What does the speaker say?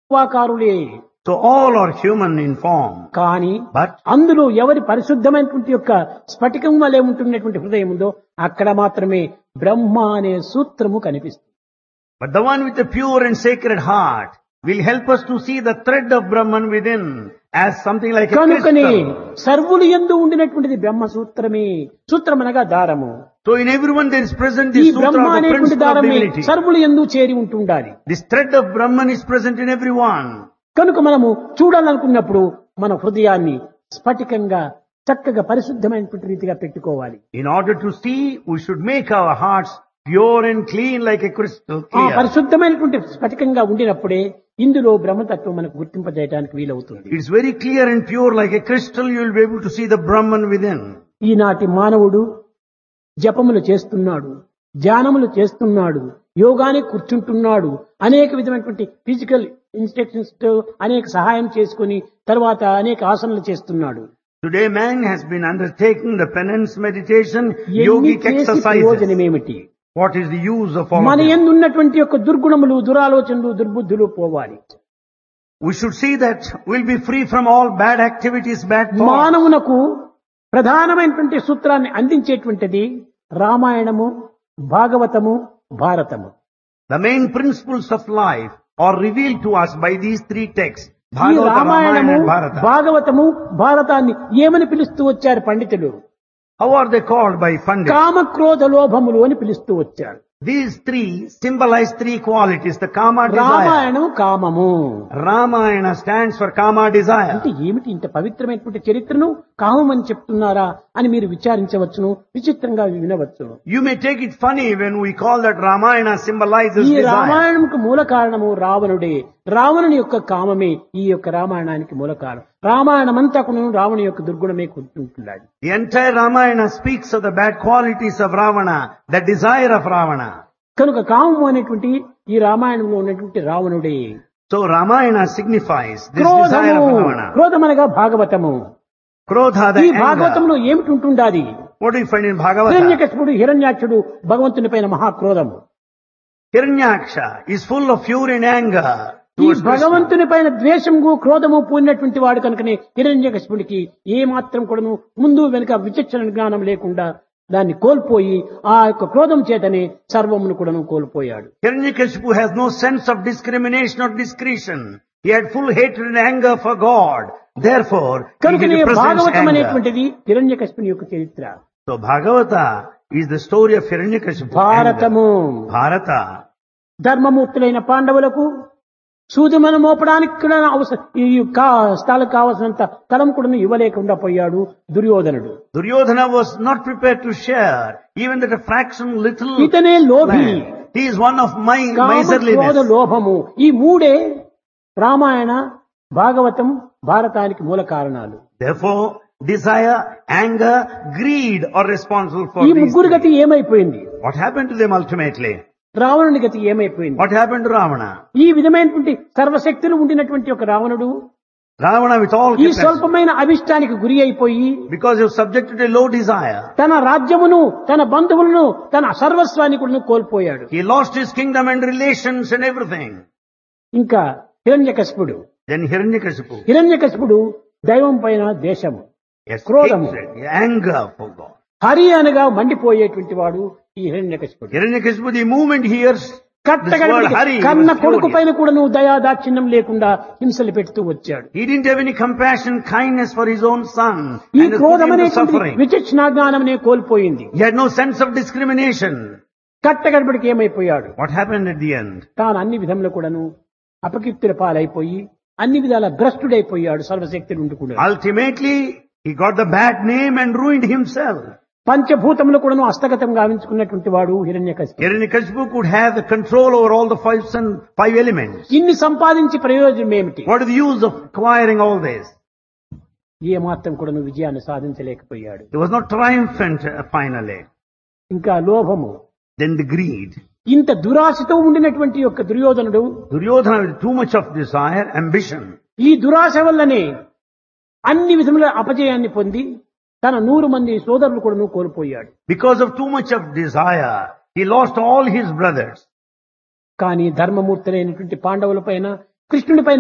ఆకారులే So all are human in form. కానీ But అందులో ఎవరి పరిశుద్ధమైనటువంటి యొక్క స్ఫటికం వలె ఉంటున్నటువంటి హృదయం ఉందో అక్కడ మాత్రమే బ్రహ్మ అనే సూత్రము కనిపిస్తుంది But the one with the pure and sacred heart will help us to see the thread of Brahman within as something like a కనుకనే crystal. సర్వులు ఎందు ఉండినటువంటిది బ్రహ్మ సూత్రమే సూత్రం అనగా దారము So in everyone there is present ఈ this sutra Brahma of the అనేటువంటి principle of దారమే divinity. సర్వులు ఎందు చేరి ఉంటుండాలి This thread of Brahman is present in everyone. కనుక మనము చూడాలనుకున్నప్పుడు మన హృదయాన్ని స్ఫటికంగా చక్కగా పరిశుద్ధమైనటువంటి రీతిగా పెట్టుకోవాలి In order to see, we should make our hearts pure and clean like a crystal ఆ clear. పరిశుద్ధమైనటువంటి స్ఫటికంగా ఉండినప్పుడే ఇందులో బ్రహ్మతత్వం మనకు గుర్తింపజేయడానికి వీలవుతుంది It's very clear and pure like a crystal. You will be able to see the Brahman within. ఈనాటి మానవుడు జపములు చేస్తున్నాడు ధ్యానములు చేస్తున్నాడు యోగానికి కూర్చుంటున్నాడు అనేక విధమైనటువంటి ఫిజికల్ ఇన్స్ట్రక్షన్స్ తో అనేక సహాయం చేసుకుని తర్వాత అనేక ఆసనలు చేస్తున్నాడు Today man has been undertaking the penance meditation, ఎన్ని yogic చేసి exercises. ప్రయోజనం ఏమిటి What is the use of all మన this? ఎందు ఉన్నటువంటి యొక్క దుర్గుణములు దురాలోచనలు దుర్బుద్ధులు పోవాలి We should see that we'll be free from all bad activities, bad thoughts. మానవునకు ప్రధానమైనటువంటి సూత్రాన్ని అందించేటువంటిది రామాయణము భాగవతము భారతము The main principles of life are revealed to us by these three texts. ఈ Bhagavata, Ramayana రామాయణము and Bharata. భాగవతము భారతాన్ని ఏమని పిలుస్తూ వచ్చారు పండితులు How are they called by Pandit? కామక్రోధ లోభములు అని పిలుస్తూ వచ్చారు These three symbolize three qualities. The Kama desire. Ramayanam కామము Ramayana stands for Kama desire. అంటే ఏమిటి ఇంత పవిత్రమైనటువంటి చరిత్రను కామం అని చెప్తున్నారా అని మీరు విచారించవచ్చును విచిత్రంగా వినవచ్చును You may take it funny when we call that Ramayana symbolizes ఈ desire. రామాయణంకు మూల కారణము రావణుడే రావణుని యొక్క కామమే ఈ యొక్క రామాయణానికి మూల కారణం రామాయణం అంతా కూడా రావణు యొక్క దుర్గుణమే కూర్చుంటున్నాడు The entire Ramayana speaks of the bad qualities of Ravana, the desire of Ravana. కనుక కామము అనేటువంటి ఈ రామాయణంలో ఉన్నటువంటి రావణుడే So Ramayana signifies this desire క్రోధము of Ravana. క్రోధమనగా భాగవతము Krodha, the ఈ anger. భాగవతంలో ఏమిటి ఉంటుండాది What do you find in Bhagavata? హిరణ్యకశిపుడు హిరణ్యాక్షుడు భగవంతుని పైన మహాక్రోధము Hiranyaksha is full of fury and anger ఈ towards Krishna. భగవంతుని పైన ద్వేషము క్రోధము పూరినటువంటి వాడు కనుకనే హిరణ్యకశిపుడికి ఏ మాత్రం కూడాను ముందు వెనుక విచక్షణ జ్ఞానం లేకుండా దాన్ని కోల్పోయి ఆ యొక్క క్రోధం చేతనే సర్వమును కూడాను కోల్పోయాడు Hiranyakashipu has no sense of discrimination or discretion. He had full hatred and anger for God. Therefore, he కనుకనే represents భాగవతం anger. అనేటువంటిది హిరణ్యకశిపుని యొక్క చరిత్ర So Bhagavata is the story of Hiranyakashipu. భారతము anger. Bharata. ధర్మమూర్తులైన పాండవులకు సూదిమను మోపడానికి కూడా అవసరం ఈ కా స్థలం కావలసినంత స్థలం కూడా ఇవ్వలేకుండా పోయాడు దుర్యోధనుడు Duryodhana was not prepared to share even that a fraction little ఇతనే లోభి land. He is one of my కామ, క్రోధ miserliness. లోభము ఈ మూడే రామాయణ భాగవతం భారతానికి మూల కారణాలు Therefore, desire, anger, greed are responsible for ఈ these. ముగ్గురు things. గతి ఏమైపోయింది What happened to them ultimately? రావణుని గతి ఏమైపోయింది What happened to Ravana? ఈ విధమైనటువంటి సర్వశక్తులు ఉండినటువంటి ఒక రావణుడు Ravana with all ఈ capacity, స్వల్పమైన అభిష్టానికి గురి అయిపోయి because he was subjected to a low desire. తన రాజ్యమును తన బంధువులను తన సర్వస్వాన్ని కూడా కోల్పోయాడు He lost his kingdom and relations and everything. ఇంకా హిరణ్యకశిపుడు Then Hiranyakashipu, హిరణ్యకశిపుడు దైవం పైన దేశము yes, క్రోధము. hatred, anger for God. Hari అనగా మండిపోయేటువంటి వాడు ఈ హిరణ్యకశిపుడు Hiranyakashipu, the moment he hears this word కట్టగడికి Hari, he కన్న was కొడుకు furious. పైన కూడా నువ్వు దయా దాక్షిణ్యం లేకుండా హింసలు పెడుతూ వచ్చాడు He didn't have any compassion, kindness for his own son. ఈ And has put క్రోధం him to అనేటువంటి suffering. విచక్షణాజ్ఞానమనే కోల్పోయింది He had no sense of discrimination. కట్టగడబడికి ఏమైపోయాడు What happened at the end? తాను అన్ని విధంలో కూడాను అపకీర్తుల పాలైపోయి అన్ని విధాల భ్రష్టుడైపోయాడు సర్వశక్తుడు ఉండి కూడా Ultimately, he got the bad name and ruined himself. పంచభూతములు కూడాను హస్తగతం గావించుకున్నటువంటి వాడు హిరణ్యకశిపుడు Hiranyakashipu could have the control over all the five, sun, five elements. ఇన్ని సంపాదించి ప్రయోజనం ఏమిటి What is the use of acquiring all this? ఏ మాత్రం కూడా నువ్వు విజయాన్ని సాధించలేకపోయాడు He was not triumphant uh, finally. ఇంకా లోభము Then the greed. ఇంత దురాశతో ఉండినటువంటి యొక్క దుర్యోధనుడు Duryodhana with too much of desire, ambition. ఈ దురాశ వల్లనే అన్ని విధముల అపజయాన్ని పొంది తన నూరు మంది సోదరులు కూడా కోల్పోయాడు Because of too much of desire, he lost all his brothers. కానీ ధర్మమూర్తులైనటువంటి పాండవుల పైన కృష్ణుడి పైన